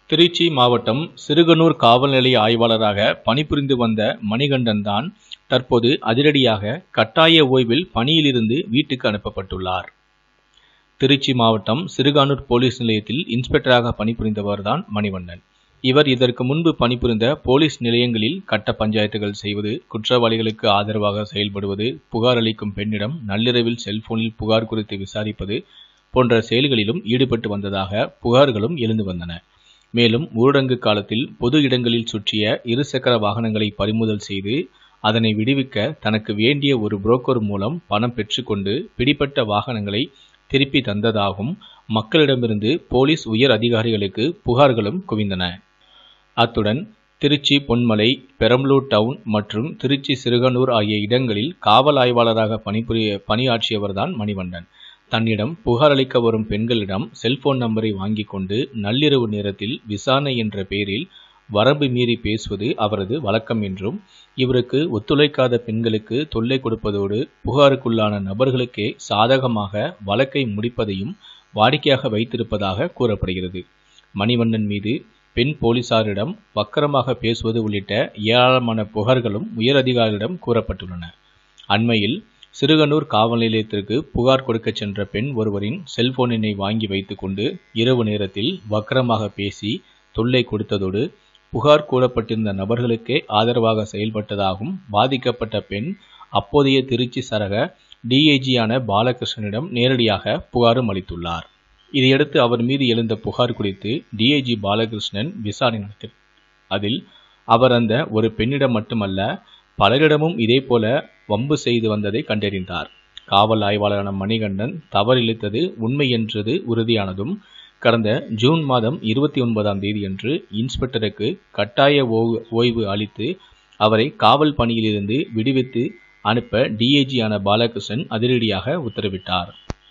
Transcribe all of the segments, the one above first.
திருச்சி மாவட்டம் சிறுகனூர் காவல் நிலைய ஆய்வாளராக பணிபுரிந்து வந்த மணிகண்டன் தான் தற்போது அதிரடியாக கட்டாய ஓய்வில் பணியிலிருந்து வீட்டுக்கு அனுப்பப்பட்டுள்ளார் திருச்சி மாவட்டம் சிறுகானூர் போலீஸ் நிலையத்தில் இன்ஸ்பெக்டராக பணிபுரிந்தவர்தான் மணிவண்ணன் இவர் இதற்கு முன்பு பணிபுரிந்த போலீஸ் நிலையங்களில் கட்ட பஞ்சாயத்துகள் செய்வது குற்றவாளிகளுக்கு ஆதரவாக செயல்படுவது புகார் அளிக்கும் பெண்ணிடம் நள்ளிரவில் செல்போனில் புகார் குறித்து விசாரிப்பது போன்ற செயல்களிலும் ஈடுபட்டு வந்ததாக புகார்களும் எழுந்து வந்தன மேலும் ஊரடங்கு காலத்தில் பொது இடங்களில் சுற்றிய இருசக்கர வாகனங்களை பறிமுதல் செய்து அதனை விடுவிக்க தனக்கு வேண்டிய ஒரு புரோக்கர் மூலம் பணம் பெற்றுக்கொண்டு பிடிப்பட்ட வாகனங்களை திருப்பி தந்ததாகவும் மக்களிடமிருந்து போலீஸ் உயர் அதிகாரிகளுக்கு புகார்களும் குவிந்தன அத்துடன் திருச்சி பொன்மலை பெரம்பலூர் டவுன் மற்றும் திருச்சி சிறுகனூர் ஆகிய இடங்களில் காவல் ஆய்வாளராக பணிபுரிய பணியாற்றியவர்தான் மணிவண்ணன் தன்னிடம் புகார் அளிக்க வரும் பெண்களிடம் செல்போன் நம்பரை வாங்கிக் கொண்டு நள்ளிரவு நேரத்தில் விசாரணை என்ற பெயரில் வரம்பு மீறி பேசுவது அவரது வழக்கம் என்றும் இவருக்கு ஒத்துழைக்காத பெண்களுக்கு தொல்லை கொடுப்பதோடு புகாருக்குள்ளான நபர்களுக்கே சாதகமாக வழக்கை முடிப்பதையும் வாடிக்கையாக வைத்திருப்பதாக கூறப்படுகிறது மணிவண்ணன் மீது பெண் போலீசாரிடம் வக்கரமாக பேசுவது உள்ளிட்ட ஏராளமான புகார்களும் உயரதிகாரிகளிடம் கூறப்பட்டுள்ளன அண்மையில் சிறுகனூர் காவல் நிலையத்திற்கு புகார் கொடுக்க சென்ற பெண் ஒருவரின் செல்போன் எண்ணை வாங்கி வைத்துக்கொண்டு இரவு நேரத்தில் வக்கரமாக பேசி தொல்லை கொடுத்ததோடு புகார் கூறப்பட்டிருந்த நபர்களுக்கே ஆதரவாக செயல்பட்டதாகவும் பாதிக்கப்பட்ட பெண் அப்போதைய திருச்சி சரக டிஐஜியான பாலகிருஷ்ணனிடம் நேரடியாக புகாரும் அளித்துள்ளார் இதையடுத்து அவர் மீது எழுந்த புகார் குறித்து டிஐஜி பாலகிருஷ்ணன் விசாரணை நடத்தினார் அதில் அவர் அந்த ஒரு பெண்ணிடம் மட்டுமல்ல பலரிடமும் இதேபோல வம்பு செய்து வந்ததை கண்டறிந்தார் காவல் ஆய்வாளரான மணிகண்டன் தவறிழைத்தது உண்மை என்றது உறுதியானதும் கடந்த ஜூன் மாதம் இருபத்தி ஒன்பதாம் தேதியன்று இன்ஸ்பெக்டருக்கு கட்டாய ஓய்வு அளித்து அவரை காவல் பணியிலிருந்து விடுவித்து அனுப்ப டிஐஜியான பாலகிருஷ்ணன் அதிரடியாக உத்தரவிட்டார்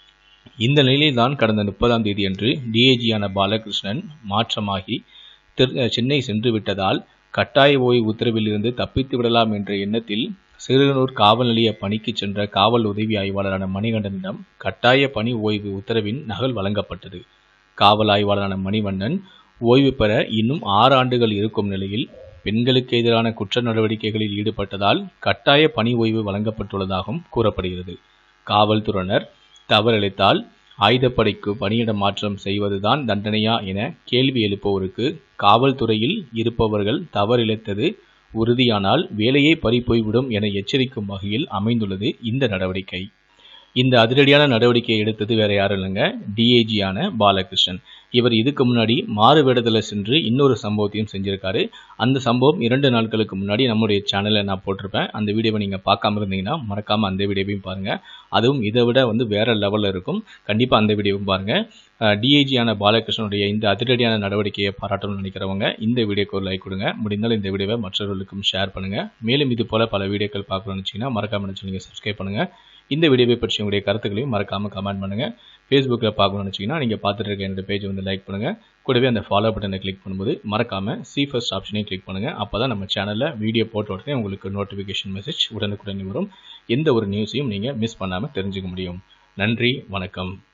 இந்த நிலையில்தான் கடந்த முப்பதாம் தேதியன்று டிஐஜியான பாலகிருஷ்ணன் மாற்றமாகி சென்னை சென்று விட்டதால் கட்டாய ஓய்வு உத்தரவிலிருந்து தப்பித்து விடலாம் என்ற எண்ணத்தில் சிறுகனூர் காவல் நிலைய பணிக்கு சென்ற காவல் உதவி ஆய்வாளரான மணிகண்டனிடம் கட்டாய பணி ஓய்வு உத்தரவின் நகல் வழங்கப்பட்டது காவல் ஆய்வாளரான மணிவண்ணன் ஓய்வு பெற இன்னும் ஆறு ஆண்டுகள் இருக்கும் நிலையில் பெண்களுக்கு எதிரான குற்ற நடவடிக்கைகளில் ஈடுபட்டதால் கட்டாய பணி ஓய்வு வழங்கப்பட்டுள்ளதாகவும் கூறப்படுகிறது காவல்துறையினர் தவறிழைத்தால் ஆயுதப்படைக்கு பணியிட மாற்றம் செய்வதுதான் தண்டனையா என கேள்வி எழுப்புவோருக்கு காவல்துறையில் இருப்பவர்கள் தவறிழைத்தது உறுதியானால் வேலையே பறிப்போய்விடும் என எச்சரிக்கும் வகையில் அமைந்துள்ளது இந்த நடவடிக்கை இந்த அதிரடியான நடவடிக்கையை எடுத்தது வேற யாரும் இல்லைங்க டிஏஜியான பாலகிருஷ்ணன் இவர் இதுக்கு முன்னாடி மாறு வேடத்தில் சென்று இன்னொரு சம்பவத்தையும் செஞ்சிருக்காரு அந்த சம்பவம் இரண்டு நாட்களுக்கு முன்னாடி நம்முடைய சேனலில் நான் போட்டிருப்பேன் அந்த வீடியோவை நீங்கள் பார்க்காம இருந்தீங்கன்னா மறக்காமல் அந்த வீடியோவையும் பாருங்கள் அதுவும் இதை விட வந்து வேற லெவலில் இருக்கும் கண்டிப்பாக அந்த வீடியோவும் பாருங்கள் டிஐஜியான பாலகிருஷ்ணனுடைய இந்த அதிரடியான நடவடிக்கையை பாராட்டணும்னு நினைக்கிறவங்க இந்த வீடியோக்கு ஒரு லைக் கொடுங்க முடிந்தால் இந்த வீடியோவை மற்றவர்களுக்கும் ஷேர் பண்ணுங்கள் மேலும் இது போல் பல வீடியோக்கள் பார்க்கணும்னு நினச்சிங்கன்னா மறக்காம நினச்சி நீங்கள் சப்ஸ்கிரைப் பண்ணுங்கள் இந்த வீடியோவை பற்றி உங்களுடைய கருத்துக்களையும் மறக்காமல் கமெண்ட் பண்ணுங்கள் ஃபேஸ்புக்கில் பார்க்கணும்னு நினச்சிங்கன்னா நீங்கள் பார்த்துட்டு இருக்க என்னோட பேஜ் வந்து லைக் பண்ணுங்கள் கூடவே அந்த ஃபாலோ பட்டனை கிளிக் பண்ணும்போது மறக்காமல் சி ஃபர்ஸ்ட் ஆப்ஷனையும் கிளிக் பண்ணுங்கள் அப்போ தான் நம்ம சேனலில் வீடியோ போட்ட உடனே உங்களுக்கு நோட்டிஃபிகேஷன் மெசேஜ் உடனுக்குடன் வரும் எந்த ஒரு நியூஸையும் நீங்கள் மிஸ் பண்ணாமல் தெரிஞ்சுக்க முடியும் நன்றி வணக்கம்